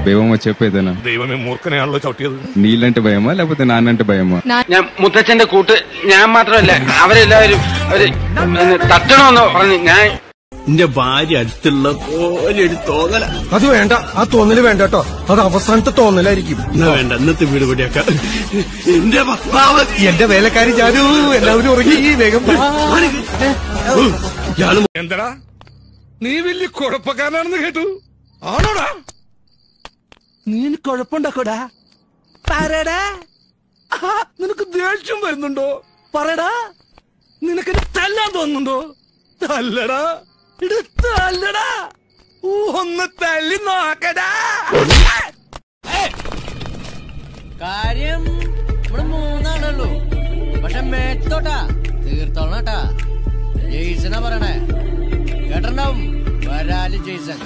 బేవం చెప్పేదేనా ദൈവമേ മൂർഖനെയാണല്ലോ ചവിട്ടിയത് నీళ్ళంటే భయమా లేకపోతే నాన్నంటే భయమా ഞാൻ മുത്തച്ഛന്റെ കൂട്ട് ഞാൻ മാത്രമല്ല അവരെല്ലാവരും അവര് തട്ടണമെന്ന് പറഞ്ഞു ഞാൻ എന്റെ ഭാര്യ അടുത്തുള്ള പോലെ ഒരു തോന്നല അത് വേണ്ട ആ തോന്നല് വേണ്ട കേട്ടോ അത് അവസാനത്തെ തോന്നലായിരിക്കും എന്നാ വേണ്ട ഇന്നത്തെ വീട് പടിയാക്ക എന്റെ ഭർത്താവ് എന്റെ വേലക്കാരി ജാനു എല്ലാവരും ഉറങ്ങി വേഗം വാ. ഇയാള് എന്തടാ നീ വലിയ കുഴപ്പക്കാരനാണെന്ന് കേട്ടു ആണോടാ നീ കുഴപ്പമുണ്ടാക്കോടാ പറയടാ ആഹാ, നിനക്ക് ദേഷ്യം വരുന്നുണ്ടോ പറയടാ നിനക്ക് എന്നെ തല്ലാൻ തോന്നുന്നുണ്ടോ തല്ലടാ ഇത് തല്ലടാ ഊ, ഒന്ന് തല്ലി നോക്കടാ കാര്യം ഇവിടെ മൂന്നാളുള്ളൂ പക്ഷെ മേത്തോട്ടാ തീർത്തോളണം കേട്ടാ ജെയ്സനാ പറയണേ കേട്ടിട്ടുണ്ടാവും വരാല് ജെയ്സൺ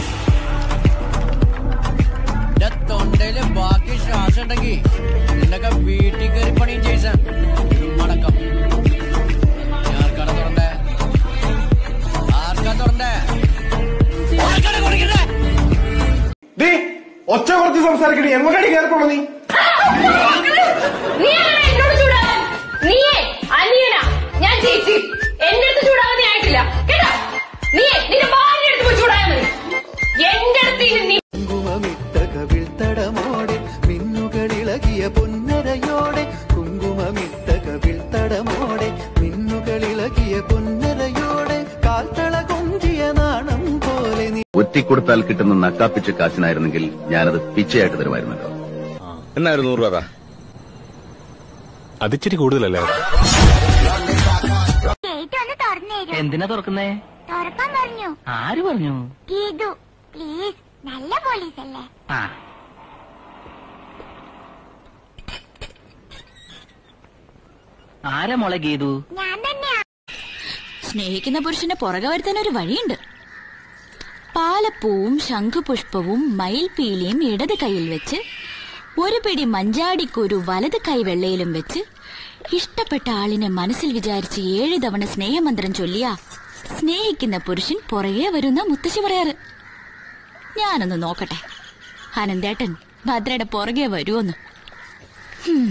എന്റെ തൊണ്ടയില് ബാക്കി ശ്വാസം ഉണ്ടെങ്കിൽ നിന്നൊക്കെ വീട്ടിൽ കയറി പണിയും ജെയ്സൺ മടക്കം ആർക്കാണ് തുറണ്ടേ ആർക്കാ തുറണ്ടേ ആർക്കാണ് കൊടുക്കണ്ടേ ഒച്ച കുറച്ച് സംസാരിക്കണേ എങ്ങോട്ടാണ് കയറിപ്പോണോ നീ നീയാണ് എന്നോട് ചൂടാവാൻ നീയേ അനിയനാ ഞാൻ ചേച്ചി എന്റെ അടുത്ത് ചൂടാവാൻ നീ ആയിട്ടില്ല കേട്ടോ നീയേ നിന്റെ ഭാര്യ അടുത്ത് പോയി ചൂടായാൽ മതി എന്റെ അടുത്ത് ഇനി നീ കുങ്കുമമിട്ട കവിൾത്തടമോടെ മിന്നുകളിളകിയ പൊന്നരയോടെ കുങ്കുമമിട്ട കവിൾത്തടമോടെ മിന്നുകളിളകിയ പൊന്നരയോടെ കാൽത്തള കൊഞ്ചിയ നാണം പോലെ നീ ഒറ്റിക്കൊടുത്താൽ കിട്ടുന്ന നക്കാപ്പിച്ച കാശിനായിരുന്നെങ്കിൽ ഞാനത് പിച്ചയായിട്ട് തരുമായിരുന്നല്ലോ എന്നായിരുന്നു നൂറ് രൂപ അതിച്ചിരി കൂടുതലല്ലേ ഗേറ്റ് ഒന്ന് തുറന്നു തരൂ എന്തിനാ തുറക്കുന്നേ തുറക്കാൻ പറഞ്ഞു ആര് പറഞ്ഞു ഗീതു പ്ലീസ് നല്ല പോലീസ് അല്ലേ ആ ആരാ മോളെ ഗീതു ഞാൻ തന്നെയാ സ്നേഹിക്കുന്ന പുരുഷനെ പുറകെ വരുത്താൻ ഒരു വഴിയുണ്ട് പാലപ്പൂവും ശംഖുപുഷ്പവും മയിൽപീലിയും ഇടത് കൈയിൽ വെച്ച് ഒരു പിടി മഞ്ചാടിക്കൊരു വലത് കൈ വെള്ളയിലും വെച്ച് ഇഷ്ടപ്പെട്ട ആളിനെ മനസ്സിൽ വിചാരിച്ച് ഏഴ് തവണ സ്നേഹമന്ത്രം ചൊല്ലിയ സ്നേഹിക്കുന്ന പുരുഷൻ പുറകെ വരുന്ന മുത്തശ്ശി പറയാറ് ഞാനൊന്ന് നോക്കട്ടെ അനന്തേട്ടൻ ഭദ്രയുടെ പുറകെ വരുമോന്ന് ഹും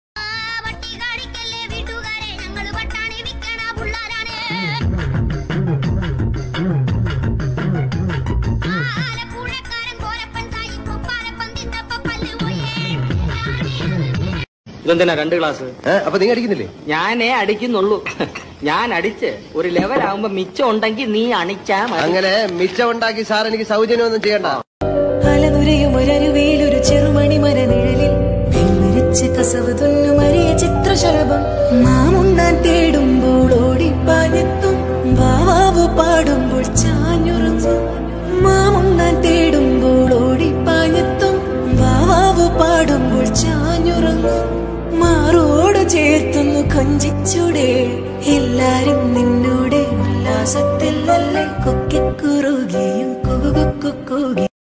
ഇതെന്തിനാ രണ്ട് ക്ലാസ് അപ്പൊ നീ അടിക്കുന്നില്ലേ ഞാനേ അടിക്കുന്നുള്ളൂ ഞാൻ അടിച്ച് ഒരു ലെവലാവുമ്പോ മിച്ചം ഉണ്ടെങ്കിൽ നീ അണിച്ചാ മതി അങ്ങനെ മിച്ചം ഉണ്ടാക്കി സാർ എനിക്ക് സൗജന്യമൊന്നും ചെയ്യണ്ട അലനുരയും ഒരരുവിയിലൊരു ചെറുമണി മരനിഴലിൽ വെള്ളിരിച്ച് കസവ് തുന്നുമറിയ ചിത്രശലഭം മാമുണ്ണാൻ തേടുമ്പോൾ ഓടിപ്പാഞ്ഞെത്തും വാവാവ് പാടുമ്പോൾ ചാഞ്ഞുറങ്ങും മാമുണ്ണാൻ തേടുമ്പോൾ ഓടിപ്പാഞ്ഞെത്തും വാവാവ് പാടുമ്പോൾ ചാഞ്ഞുറങ്ങും മാറോട് ചേർത്തുന്നു കൊഞ്ചിച്ചൂടെ എല്ലാരും നിന്നോടെ ഉല്ലാസത്തിൽ അല്ലേ കൊക്കിക്കുറുകിയും കുകുകുക്കുകൂകി